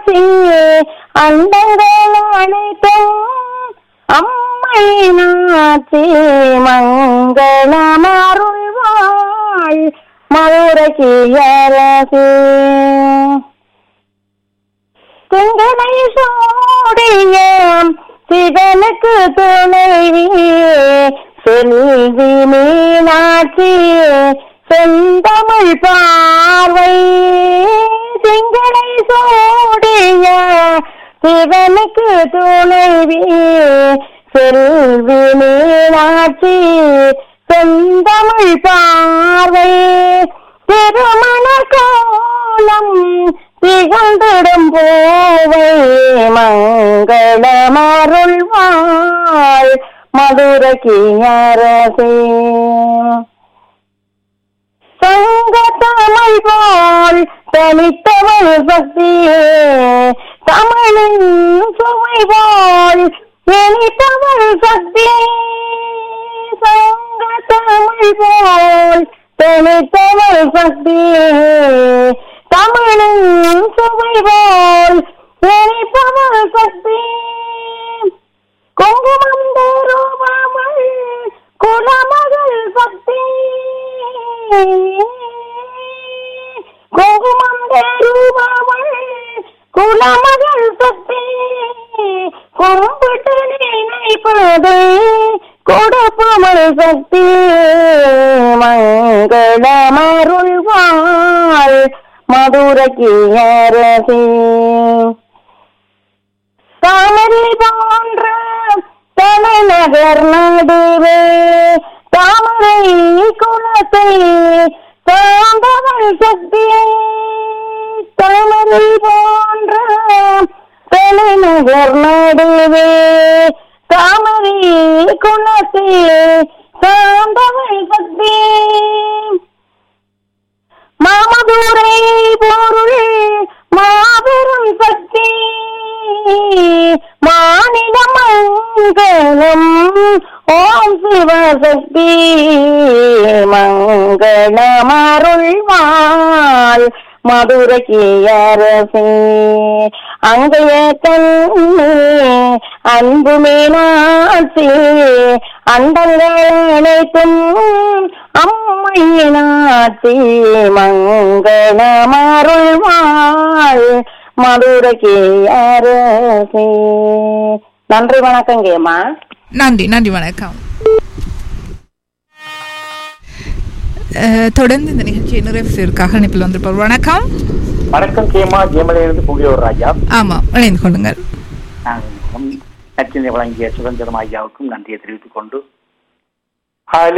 மீனாட்சி அண்டங்கள் அனைத்தும் அம்மை நாச்சி மங்களம் அருள்வாள் மதுரைக்கு அரசு திங்களை சூடிய சிவனுக்கு துணைவி செல்வி மீனாட்சி செந்தமிழ் பார்வை திங்களை சூடிய சிவனுக்கு துணைவி செல்வி மீனாட்சி செந்தமிழ் பார்வை திருமண கோலம் திகழ்ந்திடும் பூவை மங்களமருள்வாள் மதுரைக்கு அரசே சங்க தமிழ் போல் தனித்தவள் சக்தியே தமிழின் சுவை போல் இனித்தவள் சக்தியே சங்க தமிழ் போல் தனித்தவள் சக்தியே தமிழின் சுவை போல் இனிப்பவள் சக்தி குங்குமம் தருபவள் குலமகள் சக்தி குங்குமம் தருபவள் குலமகள் சக்தி கும்பிட்டு நினைப்பது கொடுப்பவள் சக்தி மங்களமருள்வாள் மதுரைக்கு அரசே தாமரை போன்ற தலைநகர் நடுவே தாமரை குலத்தை சார்ந்தவள் சக்தி தாமரை போன்ற தலைநகர் நடுவே தாமரை குலத்தை சார்ந்தவள் சக்தி மாமதுரை பொருள் மாபெரும் சக்தி மாநில மங்களம் ஓம் சிவசக்தி மங்களமருள்வாள் மதுரைக்கு அரசே அங்கைய கண்ணே அன்பு மீனாட்சி அண்டங்கள் அனைத்தும் அம்மையினாட்சி மங்களமருள்வாள் மதுரைக்கு அரசே நன்றி வணக்கங்கம்மா நன்றி நன்றி வணக்கம் அஹ், தொடர்ந்து இந்த நிகழ்ச்சியை நிறைவு செய்வதற்காக அனுப்பில் வந்திருப்பார் வணக்கம் வணக்கம் கேமா ஜெயமலையிலிருந்து புவியோர் ராஜா ஆமாம் இணைந்து கொள்ளுங்கள் நான் நச்சினை வழங்கிய சுதந்திரம் ஐயாவுக்கும் நன்றியை தெரிவித்துக் கொண்டு